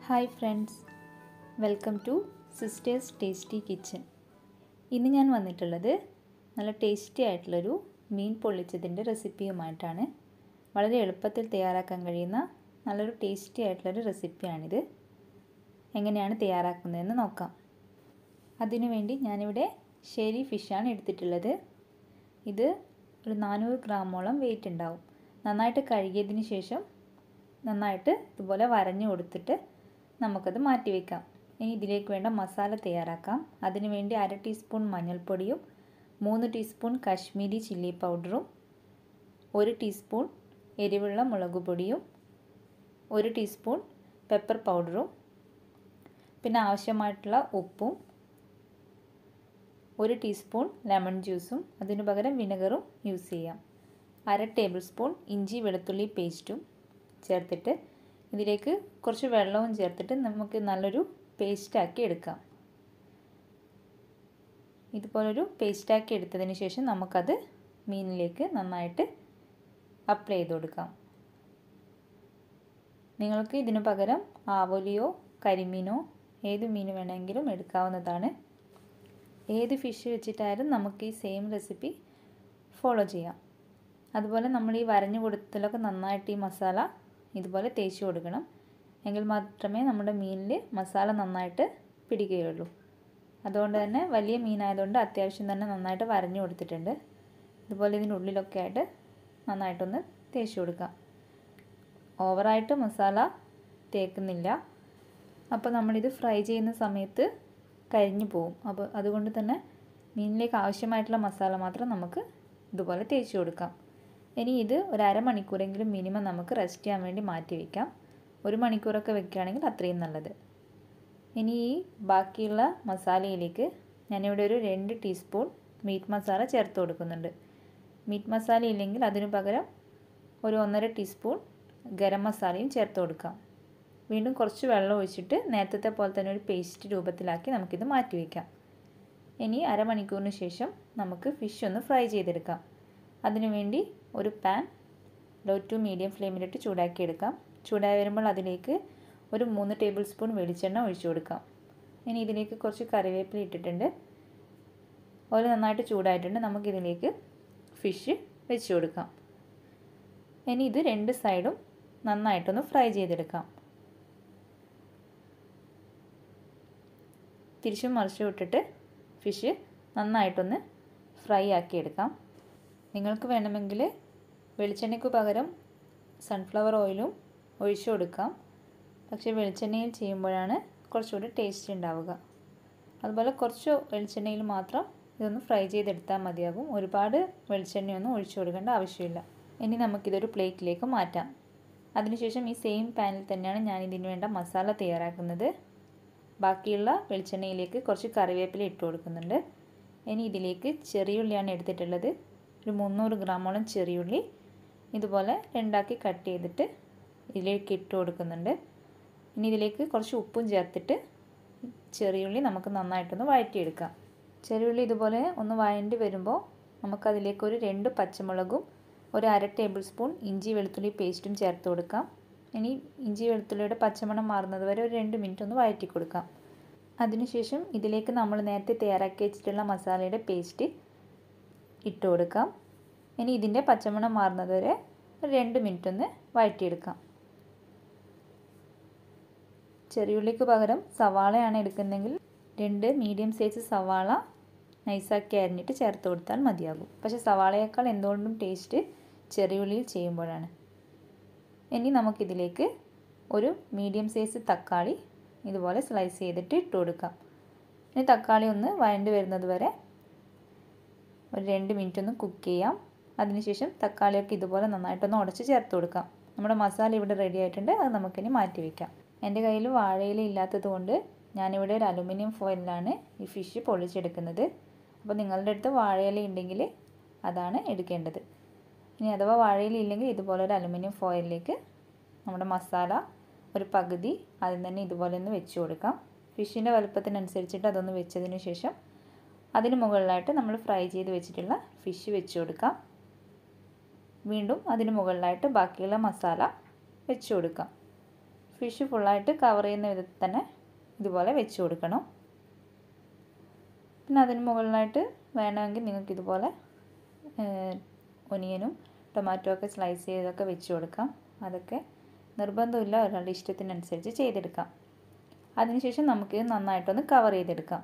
hi friends welcome to sisters tasty kitchen ഇന്ന് ഞാൻ വന്നിട്ടുള്ളത് നല്ല ടേസ്റ്റി ആയിട്ടുള്ളൊരു മീൻ പൊള്ളിച്ചതിൻ്റെ റെസിപ്പിയുമായിട്ടാണ് വളരെ എളുപ്പത്തിൽ തയ്യാറാക്കാൻ കഴിയുന്ന നല്ലൊരു ടേസ്റ്റി ആയിട്ടുള്ളൊരു റെസിപ്പിയാണിത് എങ്ങനെയാണ് തയ്യാറാക്കുന്നതെന്ന് നോക്കാം അതിനുവേണ്ടി ഞാനിവിടെ ഷെരി ഫിഷാണ് എടുത്തിട്ടുള്ളത് ഇത് ഒരു നാനൂറ് ഗ്രാമോളം വെയിറ്റ് ഉണ്ടാവും നന്നായിട്ട് കഴുകിയതിന് ശേഷം നന്നായിട്ട് ഇതുപോലെ വരഞ്ഞു കൊടുത്തിട്ട് നമുക്കത് മാറ്റി വയ്ക്കാം ഇനി ഇതിലേക്ക് വേണ്ട മസാല തയ്യാറാക്കാം അതിനുവേണ്ടി അര ടീസ്പൂൺ മഞ്ഞൾപ്പൊടിയും മൂന്ന് ടീസ്പൂൺ കാശ്മീരി ചില്ലി പൗഡറും ഒരു ടീസ്പൂൺ എരിവുള്ള മുളക് പൊടിയും ഒരു ടീസ്പൂൺ പെപ്പർ പൗഡറും പിന്നെ ആവശ്യമായിട്ടുള്ള ഉപ്പും ഒരു ടീസ്പൂൺ ലെമൺ ജ്യൂസും അതിനു പകരം വിനെഗറും യൂസ് ചെയ്യാം അര ടേബിൾ സ്പൂൺ ഇഞ്ചി വെളുത്തുള്ളി പേസ്റ്റും ചേർത്തിട്ട് ഇതിലേക്ക് കുറച്ച് വെള്ളവും ചേർത്തിട്ട് നമുക്ക് നല്ലൊരു പേസ്റ്റാക്കി എടുക്കാം ഇതുപോലൊരു പേസ്റ്റാക്കി എടുത്തതിന് ശേഷം നമുക്കത് മീനിലേക്ക് നന്നായിട്ട് അപ്ലൈ ചെയ്ത് കൊടുക്കാം നിങ്ങൾക്ക് ഇതിനു പകരം ആവോലിയോ കരിമീനോ ഏത് മീൻ വേണമെങ്കിലും എടുക്കാവുന്നതാണ് ഏത് ഫിഷ് വെച്ചിട്ടായാലും നമുക്ക് ഈ സെയിം റെസിപ്പി ഫോളോ ചെയ്യാം അതുപോലെ നമ്മൾ ഈ വരഞ്ഞു കൊടുത്തതിലൊക്കെ നന്നായിട്ട് ഈ മസാല ഇതുപോലെ തേച്ച് കൊടുക്കണം എങ്കിൽ മാത്രമേ നമ്മുടെ മീനിൽ മസാല നന്നായിട്ട് പിടിക്കുകയുള്ളൂ അതുകൊണ്ട് തന്നെ വലിയ മീനായതുകൊണ്ട് അത്യാവശ്യം തന്നെ നന്നായിട്ട് വരഞ്ഞു കൊടുത്തിട്ടുണ്ട് ഇതുപോലെ ഇതിൻ്റെ ഉള്ളിലൊക്കെ ആയിട്ട് നന്നായിട്ടൊന്ന് തേച്ച് കൊടുക്കാം ഓവറായിട്ട് മസാല തേക്കുന്നില്ല അപ്പോൾ നമ്മളിത് ഫ്രൈ ചെയ്യുന്ന സമയത്ത് കരിഞ്ഞു പോകും അപ്പോൾ അതുകൊണ്ട് തന്നെ മീനിലേക്ക് ആവശ്യമായിട്ടുള്ള മസാല മാത്രം നമുക്ക് ഇതുപോലെ തേച്ച് കൊടുക്കാം ഇനി ഇത് ഒരു അരമണിക്കൂറെങ്കിലും മിനിമം നമുക്ക് റെസ്റ്റ് ചെയ്യാൻ വേണ്ടി മാറ്റി വയ്ക്കാം ഒരു മണിക്കൂറൊക്കെ വെക്കുകയാണെങ്കിൽ അത്രയും നല്ലത് ഇനി ഈ ബാക്കിയുള്ള മസാലയിലേക്ക് ഞാനിവിടെ ഒരു രണ്ട് ടീസ്പൂൺ മീറ്റ് മസാല ചേർത്ത് കൊടുക്കുന്നുണ്ട് മീറ്റ് മസാല ഇല്ലെങ്കിൽ അതിനു പകരം ഒരു ഒന്നര ടീസ്പൂൺ ഗരം മസാലയും ചേർത്ത് കൊടുക്കാം വീണ്ടും കുറച്ച് വെള്ളം ഒഴിച്ചിട്ട് നേരത്തെ പോലെ തന്നെ ഒരു പേസ്റ്റ് രൂപത്തിലാക്കി നമുക്കിത് മാറ്റി വയ്ക്കാം ഇനി അരമണിക്കൂറിന് ശേഷം നമുക്ക് ഫിഷ് ഒന്ന് ഫ്രൈ ചെയ്തെടുക്കാം അതിനുവേണ്ടി ഒരു പാൻ ലോ ടു മീഡിയം ഫ്ലെയിമിലിട്ട് ചൂടാക്കി എടുക്കാം ചൂടായി വരുമ്പോൾ അതിലേക്ക് ഒരു മൂന്ന് ടേബിൾ സ്പൂൺ വെളിച്ചെണ്ണ ഒഴിച്ചു കൊടുക്കാം ഇനി ഇതിലേക്ക് കുറച്ച് കറിവേപ്പില ഇട്ടിട്ടുണ്ട് ഓയിൽ നന്നായിട്ട് ചൂടായിട്ടുണ്ട് നമുക്കിതിലേക്ക് ഫിഷ് വെച്ച് കൊടുക്കാം ഇനി ഇത് രണ്ട് സൈഡും നന്നായിട്ടൊന്ന് ഫ്രൈ ചെയ്തെടുക്കാം തിരിച്ചും മറിച്ചും ഇട്ടിട്ട് ഫിഷ് നന്നായിട്ടൊന്ന് ഫ്രൈ ആക്കി എടുക്കാം നിങ്ങൾക്ക് വേണമെങ്കിൽ വെളിച്ചെണ്ണയ്ക്ക് പകരം സൺഫ്ലവർ ഓയിലും ഒഴിച്ചു കൊടുക്കാം പക്ഷേ വെളിച്ചെണ്ണയിൽ ചെയ്യുമ്പോഴാണ് കുറച്ചുകൂടി ടേസ്റ്റ് ഉണ്ടാവുക അതുപോലെ കുറച്ച് വെളിച്ചെണ്ണയിൽ മാത്രം ഇതൊന്ന് ഫ്രൈ ചെയ്തെടുത്താൽ മതിയാകും ഒരുപാട് വെളിച്ചെണ്ണയൊന്നും ഒഴിച്ചു കൊടുക്കേണ്ട ആവശ്യമില്ല ഇനി നമുക്കിതൊരു പ്ലേറ്റിലേക്ക് മാറ്റാം അതിനുശേഷം ഈ സെയിം പാനിൽ തന്നെയാണ് ഞാൻ ഇതിന് വേണ്ട മസാല തയ്യാറാക്കുന്നത് ബാക്കിയുള്ള വെളിച്ചെണ്ണയിലേക്ക് കുറച്ച് കറിവേപ്പില ഇട്ട് കൊടുക്കുന്നുണ്ട് ഇനി ഇതിലേക്ക് ചെറിയുള്ളിയാണ് എടുത്തിട്ടുള്ളത് ഒരു മുന്നൂറ് ഗ്രാമോളം ചെറിയുള്ളി ഇതുപോലെ രണ്ടാക്കി കട്ട് ചെയ്തിട്ട് ഇതിലേക്ക് ഇട്ട് കൊടുക്കുന്നുണ്ട് ഇനി ഇതിലേക്ക് കുറച്ച് ഉപ്പും ചേർത്തിട്ട് ചെറിയുള്ളി നമുക്ക് നന്നായിട്ടൊന്ന് വഴറ്റിയെടുക്കാം ചെറിയുള്ളി ഇതുപോലെ ഒന്ന് വഴണ്ടി വരുമ്പോൾ നമുക്കതിലേക്ക് ഒരു രണ്ട് പച്ചമുളകും ഒരു അര ടേബിൾ സ്പൂൺ ഇഞ്ചി വെളുത്തുള്ളി പേസ്റ്റും ചേർത്ത് കൊടുക്കാം ഇനി ഇഞ്ചി വെളുത്തുള്ളിയുടെ പച്ചമണം മാറുന്നത് വരെ ഒരു രണ്ട് മിനിറ്റ് ഒന്ന് വഴറ്റി കൊടുക്കാം അതിനുശേഷം ഇതിലേക്ക് നമ്മൾ നേരത്തെ തയ്യാറാക്കി വെച്ചിട്ടുള്ള മസാലയുടെ പേസ്റ്റ് ഇട്ട് കൊടുക്കാം ഇനി ഇതിൻ്റെ പച്ചമണം മാറുന്നത് വരെ ഒരു രണ്ട് മിനിറ്റ് ഒന്ന് വഴറ്റിയെടുക്കാം ചെറിയുള്ളിക്ക് പകരം സവാളയാണ് എടുക്കുന്നതെങ്കിൽ രണ്ട് മീഡിയം സൈസ് സവാള നൈസാക്കി അരിഞ്ഞിട്ട് ചേർത്ത് കൊടുത്താൽ മതിയാകും പക്ഷേ സവാളയേക്കാൾ എന്തുകൊണ്ടും ടേസ്റ്റ് ചെറിയുള്ളിയിൽ ചെയ്യുമ്പോഴാണ് ഇനി നമുക്കിതിലേക്ക് ഒരു മീഡിയം സൈസ് തക്കാളി ഇതുപോലെ സ്ലൈസ് ചെയ്തിട്ട് ഇട്ട് കൊടുക്കാം ഇനി തക്കാളി ഒന്ന് വഴണ്ട് വരുന്നത് വരെ ഒരു രണ്ട് മിനിറ്റ് ഒന്ന് കുക്ക് ചെയ്യാം അതിനുശേഷം തക്കാളിയൊക്കെ ഇതുപോലെ നന്നായിട്ടൊന്ന് ഉടച്ച് ചേർത്ത് കൊടുക്കാം നമ്മുടെ മസാല ഇവിടെ റെഡി ആയിട്ടുണ്ട് അത് നമുക്കിനി മാറ്റി വയ്ക്കാം എൻ്റെ കയ്യിൽ വാഴയില ഇല്ലാത്തത് കൊണ്ട് ഞാനിവിടെ ഒരു അലുമിനിയം ഫോയിലാണ് ഈ ഫിഷ് പൊള്ളിച്ചെടുക്കുന്നത് അപ്പോൾ നിങ്ങളുടെ അടുത്ത് വാഴയില ഉണ്ടെങ്കിൽ അതാണ് എടുക്കേണ്ടത് ഇനി അഥവാ വാഴയില ഇല്ലെങ്കിൽ ഇതുപോലെ ഒരു അലുമിനിയം ഫോയിലിലേക്ക് നമ്മുടെ മസാല ഒരു പകുതി ആദ്യം തന്നെ ഇതുപോലെ ഒന്ന് വെച്ച് കൊടുക്കാം ഫിഷിൻ്റെ വലുപ്പത്തിനനുസരിച്ചിട്ട് അതൊന്ന് വെച്ചതിന് ശേഷം അതിന് മുകളിലായിട്ട് നമ്മൾ ഫ്രൈ ചെയ്ത് വെച്ചിട്ടുള്ള ഫിഷ് വെച്ച് കൊടുക്കാം വീണ്ടും അതിന് മുകളിലായിട്ട് ബാക്കിയുള്ള മസാല വെച്ച് കൊടുക്കാം ഫിഷ് ഫുള്ളായിട്ട് കവർ ചെയ്യുന്ന വിധത്തിൽ തന്നെ ഇതുപോലെ വെച്ച് കൊടുക്കണം പിന്നെ അതിന് മുകളിലായിട്ട് വേണമെങ്കിൽ നിങ്ങൾക്ക് ഇതുപോലെ ഒനിയനും ടൊമാറ്റോ ഒക്കെ സ്ലൈസ് ചെയ്തൊക്കെ വെച്ച് കൊടുക്കാം അതൊക്കെ നിർബന്ധമില്ല ഒരാളുടെ ഇഷ്ടത്തിനനുസരിച്ച് ചെയ്തെടുക്കാം അതിനുശേഷം നമുക്ക് നന്നായിട്ടൊന്ന് കവർ ചെയ്തെടുക്കാം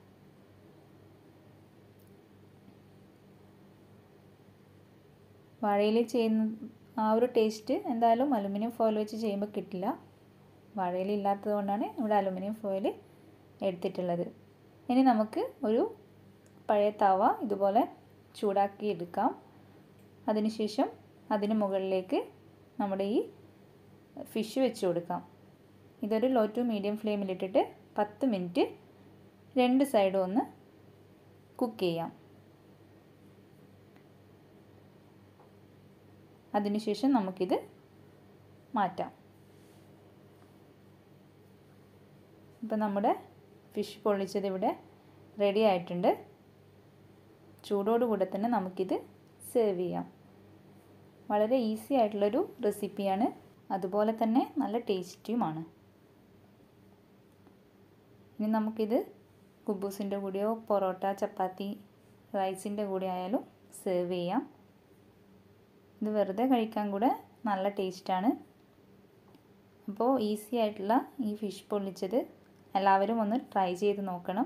വാഴയിൽ ചെയ്യുന്ന ആ ഒരു ടേസ്റ്റ് എന്തായാലും അലുമിനിയം ഫോയിൽ വെച്ച് ചെയ്യുമ്പോൾ കിട്ടില്ല വാഴയിൽ ഇല്ലാത്തത് കൊണ്ടാണ് ഇവിടെ അലുമിനിയം ഫോയിൽ എടുത്തിട്ടുള്ളത് ഇനി നമുക്ക് ഒരു പഴയ തവ ഇതുപോലെ ചൂടാക്കി എടുക്കാം അതിനുശേഷം അതിന് മുകളിലേക്ക് നമ്മുടെ ഈ ഫിഷ് വെച്ച് കൊടുക്കാം ഇതൊരു ലോ ടു മീഡിയം ഫ്ലെയിമിലിട്ടിട്ട് പത്ത് മിനിറ്റ് രണ്ട് സൈഡും ഒന്ന് കുക്ക് ചെയ്യാം അതിനുശേഷം നമുക്കിത് മാറ്റാം ഇപ്പം നമ്മുടെ ഫിഷ് പൊള്ളിച്ചത് ഇവിടെ റെഡി ആയിട്ടുണ്ട് ചൂടോടുകൂടെ തന്നെ നമുക്കിത് സെർവ് ചെയ്യാം വളരെ ഈസി ആയിട്ടുള്ളൊരു റെസിപ്പിയാണ് അതുപോലെ തന്നെ നല്ല ടേസ്റ്റിയുമാണ് ഇനി നമുക്കിത് കുബൂസിൻ്റെ കൂടെയോ പൊറോട്ട ചപ്പാത്തി റൈസിൻ്റെ കൂടെ ആയാലും സെർവ് ചെയ്യാം ഇത് വെറുതെ കഴിക്കാൻ കൂടെ നല്ല ടേസ്റ്റാണ് അപ്പോൾ ഈസി ആയിട്ടുള്ള ഈ ഫിഷ് പൊള്ളിച്ചത് എല്ലാവരും ഒന്ന് ട്രൈ ചെയ്ത് നോക്കണം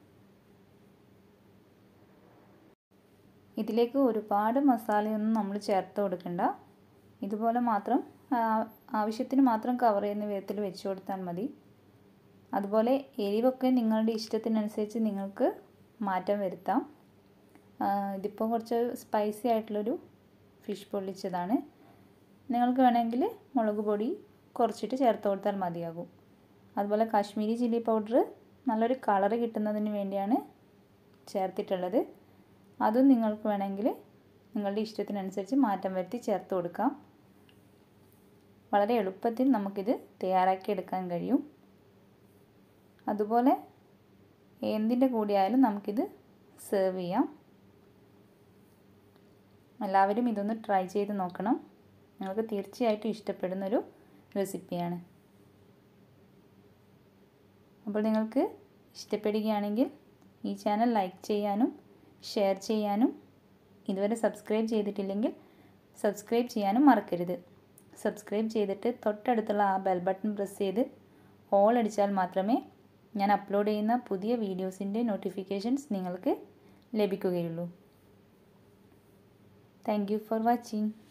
ഇതിലേക്ക് ഒരുപാട് മസാലയൊന്നും നമ്മൾ ചേർത്ത് കൊടുക്കണ്ട ഇതുപോലെ മാത്രം ആവശ്യത്തിന് മാത്രം കവർ ചെയ്യുന്ന വിധത്തിൽ വെച്ച് കൊടുത്താൽ മതി അതുപോലെ എരിവൊക്കെ നിങ്ങളുടെ ഇഷ്ടത്തിനനുസരിച്ച് നിങ്ങൾക്ക് മാറ്റം വരുത്താം ഇതിപ്പോൾ കുറച്ച് സ്പൈസി ആയിട്ടുള്ളൊരു ഫിഷ് പൊള്ളിച്ചതാണ് നിങ്ങൾക്ക് വേണമെങ്കിൽ മുളക് പൊടി കുറച്ചിട്ട് ചേർത്ത് കൊടുത്താൽ മതിയാകും അതുപോലെ കാശ്മീരി ചില്ലി പൗഡർ നല്ലൊരു കളറ് കിട്ടുന്നതിന് വേണ്ടിയാണ് ചേർത്തിട്ടുള്ളത് അതും നിങ്ങൾക്ക് വേണമെങ്കിൽ നിങ്ങളുടെ ഇഷ്ടത്തിനനുസരിച്ച് മാറ്റം വരുത്തി ചേർത്ത് കൊടുക്കാം വളരെ എളുപ്പത്തിൽ നമുക്കിത് തയ്യാറാക്കി എടുക്കാൻ കഴിയും അതുപോലെ എന്തിൻ്റെ കൂടെയായാലും നമുക്കിത് സെർവ് ചെയ്യാം എല്ലാവരും ഇതൊന്ന് ട്രൈ ചെയ്ത് നോക്കണം നിങ്ങൾക്ക് തീർച്ചയായിട്ടും ഇഷ്ടപ്പെടുന്നൊരു റെസിപ്പിയാണ് അപ്പോൾ നിങ്ങൾക്ക് ഇഷ്ടപ്പെടുകയാണെങ്കിൽ ഈ ചാനൽ ലൈക്ക് ചെയ്യാനും ഷെയർ ചെയ്യാനും ഇതുവരെ സബ്സ്ക്രൈബ് ചെയ്തിട്ടില്ലെങ്കിൽ സബ്സ്ക്രൈബ് ചെയ്യാനും മറക്കരുത് സബ്സ്ക്രൈബ് ചെയ്തിട്ട് തൊട്ടടുത്തുള്ള ആ ബെൽ ബട്ടൺ പ്രസ് ചെയ്ത് ഓൾ അടിച്ചാൽ മാത്രമേ ഞാൻ അപ്ലോഡ് ചെയ്യുന്ന പുതിയ വീഡിയോസിൻ്റെ നോട്ടിഫിക്കേഷൻസ് നിങ്ങൾക്ക് ലഭിക്കുകയുള്ളൂ താങ്ക് യു ഫോർ വാച്ചിങ്